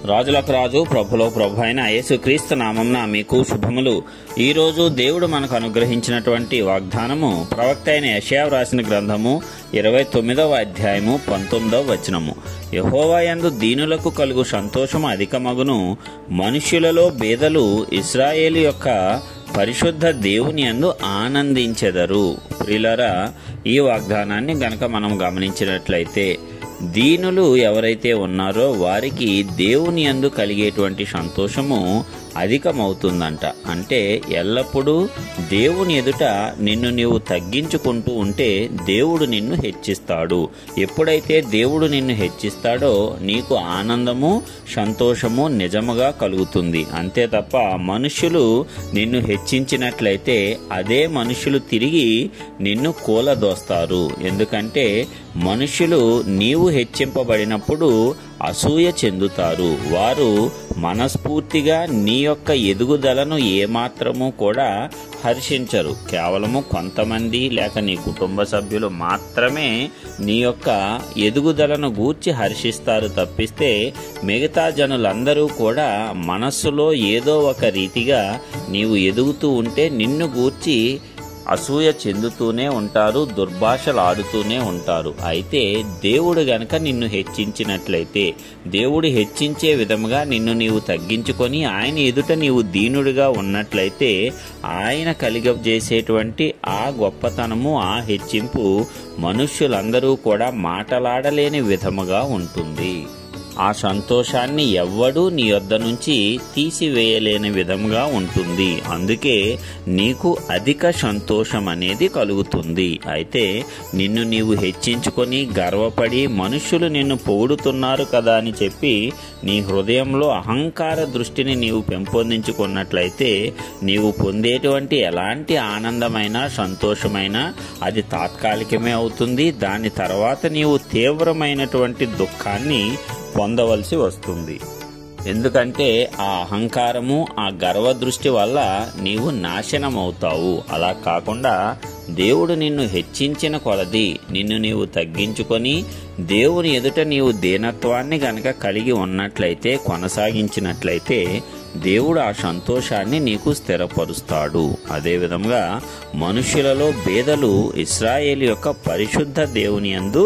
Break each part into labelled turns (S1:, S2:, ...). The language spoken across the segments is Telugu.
S1: రాజులకు రాజు ప్రభులో ప్రభు అయిన యేసుక్రీస్తు నామంన మీకు శుభములు ఈ రోజు దేవుడు మనకు అనుగ్రహించినటువంటి వాగ్దానము ప్రవక్త అయిన యషయా వ్రాసిన గ్రంథము ఇరవై తొమ్మిదవ అధ్యాయము పంతొమ్మిదవ వచనము యహోవాయందు దీనులకు కలుగు సంతోషము అధికమగును మనుష్యులలో బేదలు ఇస్రాయేలు యొక్క పరిశుద్ధ దేవుని యందు ఆనందించెదరు ప్రిలరా ఈ వాగ్దానాన్ని గనక మనం గమనించినట్లయితే దీనులు ఎవరైతే ఉన్నారో వారికి దేవుని యందు కలిగేటువంటి సంతోషము అధికమవుతుందంట అంటే ఎల్లప్పుడూ దేవుని ఎదుట నిన్ను నీవు తగ్గించుకుంటూ ఉంటే దేవుడు నిన్ను హెచ్చిస్తాడు ఎప్పుడైతే దేవుడు నిన్ను హెచ్చిస్తాడో నీకు ఆనందము సంతోషము నిజముగా కలుగుతుంది అంతే తప్ప మనుషులు నిన్ను హెచ్చించినట్లయితే అదే మనుషులు తిరిగి నిన్ను కూలదోస్తారు ఎందుకంటే మనుషులు నీవు హెచ్చింపబడినప్పుడు అసూయ చెందుతారు వారు మనస్ఫూర్తిగా నీ యొక్క ఎదుగుదలను ఏమాత్రము కూడా హర్షించరు కేవలము కొంతమంది లేక నీ కుటుంబ సభ్యులు మాత్రమే నీ యొక్క ఎదుగుదలను గూర్చి హర్షిస్తారు తప్పిస్తే మిగతా జనులందరూ కూడా మనస్సులో ఏదో ఒక రీతిగా నీవు ఎదుగుతూ ఉంటే నిన్ను గూర్చి అసూయ చెందుతూనే ఉంటారు దుర్భాషలు ఆడుతూనే ఉంటారు అయితే దేవుడు గనక నిన్ను హెచ్చించినట్లయితే దేవుడు హెచ్చించే విధముగా నిన్ను నీవు తగ్గించుకొని ఆయన ఎదుట నీవు దీనుడిగా ఉన్నట్లయితే ఆయన కలిగజేసేటువంటి ఆ గొప్పతనము ఆ హెచ్చింపు మనుష్యులందరూ కూడా మాటలాడలేని విధముగా ఉంటుంది ఆ సంతోషాన్ని ఎవ్వడూ నీ యొద్ద నుంచి తీసివేయలేని విధంగా ఉంటుంది అందుకే నీకు అధిక సంతోషం అనేది కలుగుతుంది అయితే నిన్ను నీవు హెచ్చించుకొని గర్వపడి మనుషులు నిన్ను పొగుడుతున్నారు కదా అని చెప్పి నీ హృదయంలో అహంకార దృష్టిని నీవు పెంపొందించుకున్నట్లయితే నీవు పొందేటువంటి ఎలాంటి ఆనందమైన సంతోషమైన అది తాత్కాలికమే అవుతుంది దాని తర్వాత నీవు తీవ్రమైనటువంటి దుఃఖాన్ని పొందవలసి వస్తుంది ఎందుకంటే ఆ అహంకారము ఆ గర్వ దృష్టి వల్ల నీవు నాశనమవుతావు అలా కాకుండా దేవుడు నిన్ను హెచ్చించిన కొలది నిన్ను నీవు తగ్గించుకొని దేవుని ఎదుట నీవు దీనత్వాన్ని గనక కలిగి ఉన్నట్లయితే కొనసాగించినట్లయితే దేవుడు ఆ సంతోషాన్ని నీకు స్థిరపరుస్తాడు అదేవిధంగా మనుష్యులలో బేదలు ఇస్రాయేల్ యొక్క పరిశుద్ధ దేవుని యందు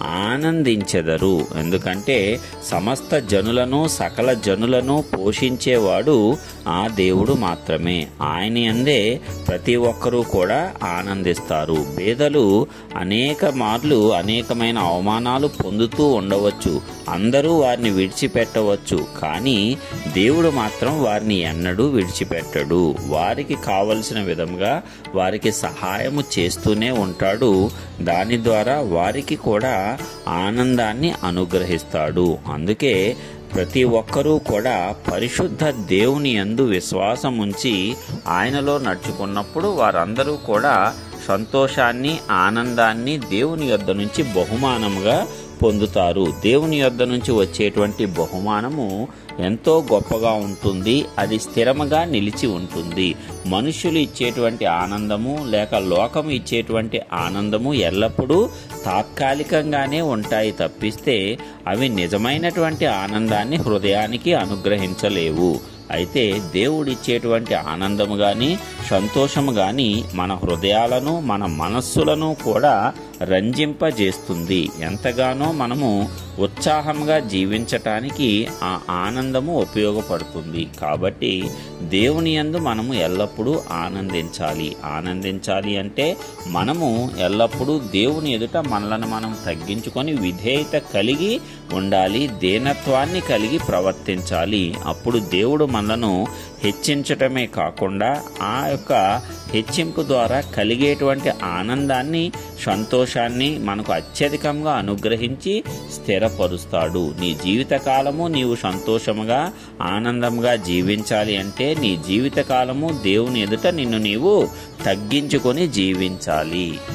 S1: ఆనందించెదరు ఎందుకంటే సమస్త జనులను సకల జనులను పోషించేవాడు ఆ దేవుడు మాత్రమే ఆయన అందే ప్రతి ఒక్కరూ కూడా ఆనందిస్తారు బేదలు అనేక మార్లు అనేకమైన అవమానాలు పొందుతూ ఉండవచ్చు అందరూ వారిని విడిచిపెట్టవచ్చు కానీ దేవుడు మాత్రం వారిని ఎన్నడూ విడిచిపెట్టడు వారికి కావలసిన విధంగా వారికి సహాయము చేస్తూనే ఉంటాడు దాని ద్వారా వారికి కూడా ఆనందాన్ని అనుగ్రహిస్తాడు అందుకే ప్రతి ఒక్కరూ కూడా పరిశుద్ధ దేవుని యందు విశ్వాసం ఉంచి ఆయనలో నడుచుకున్నప్పుడు వారందరూ కూడా సంతోషాన్ని ఆనందాన్ని దేవుని యొద్ద నుంచి బహుమానముగా పొందుతారు దేవుని యొద్ద నుంచి వచ్చేటువంటి బహుమానము ఎంతో గొప్పగా ఉంటుంది అది స్థిరముగా నిలిచి ఉంటుంది మనుషులు ఇచ్చేటువంటి ఆనందము లేక లోకము ఇచ్చేటువంటి ఆనందము ఎల్లప్పుడూ తాత్కాలికంగానే ఉంటాయి తప్పిస్తే అవి నిజమైనటువంటి ఆనందాన్ని హృదయానికి అనుగ్రహించలేవు అయితే దేవుడిచ్చేటువంటి ఆనందము గాని సంతోషము గాని మన హృదయాలను మన మనస్సులను కూడా రంజింపజేస్తుంది ఎంతగానో మనము ఉత్సాహంగా జీవించటానికి ఆ ఆనందము ఉపయోగపడుతుంది కాబట్టి దేవుని యందు మనము ఎల్లప్పుడూ ఆనందించాలి ఆనందించాలి అంటే మనము ఎల్లప్పుడూ దేవుని ఎదుట మనలను మనం తగ్గించుకొని విధేయత కలిగి ఉండాలి దీనత్వాన్ని కలిగి ప్రవర్తించాలి అప్పుడు దేవుడు మనలను హెచ్చించటమే కాకుండా ఆ యొక్క హెచ్చింపు ద్వారా కలిగేటువంటి ఆనందాన్ని సంతోషాన్ని మనకు అత్యధికంగా అనుగ్రహించి స్థిరపరుస్తాడు నీ జీవితకాలము నీవు సంతోషముగా ఆనందంగా జీవించాలి అంటే నీ జీవితకాలము దేవుని ఎదుట నిన్ను నీవు తగ్గించుకొని జీవించాలి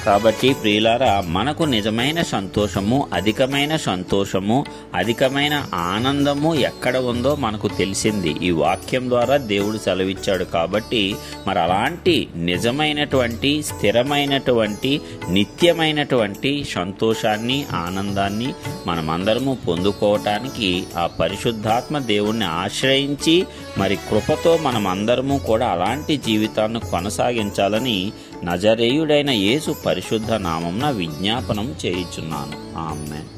S1: కాబట్టి ప్రియులారా మనకు నిజమైన సంతోషము అధికమైన సంతోషము అధికమైన ఆనందము ఎక్కడ ఉందో మనకు తెలిసింది ఈ వాక్యం ద్వారా దేవుడు సెలవిచ్చాడు కాబట్టి మరి అలాంటి నిజమైనటువంటి స్థిరమైనటువంటి నిత్యమైనటువంటి సంతోషాన్ని ఆనందాన్ని మనమందరము పొందుకోవటానికి ఆ పరిశుద్ధాత్మ దేవుణ్ణి ఆశ్రయించి మరి కృపతో మనమందరము కూడా అలాంటి జీవితాన్ని కొనసాగించాలని నజరేయుడైన యేసు పరిశుద్ధ నామంన విజ్ఞాపనం చేయుచున్నాను ఆమె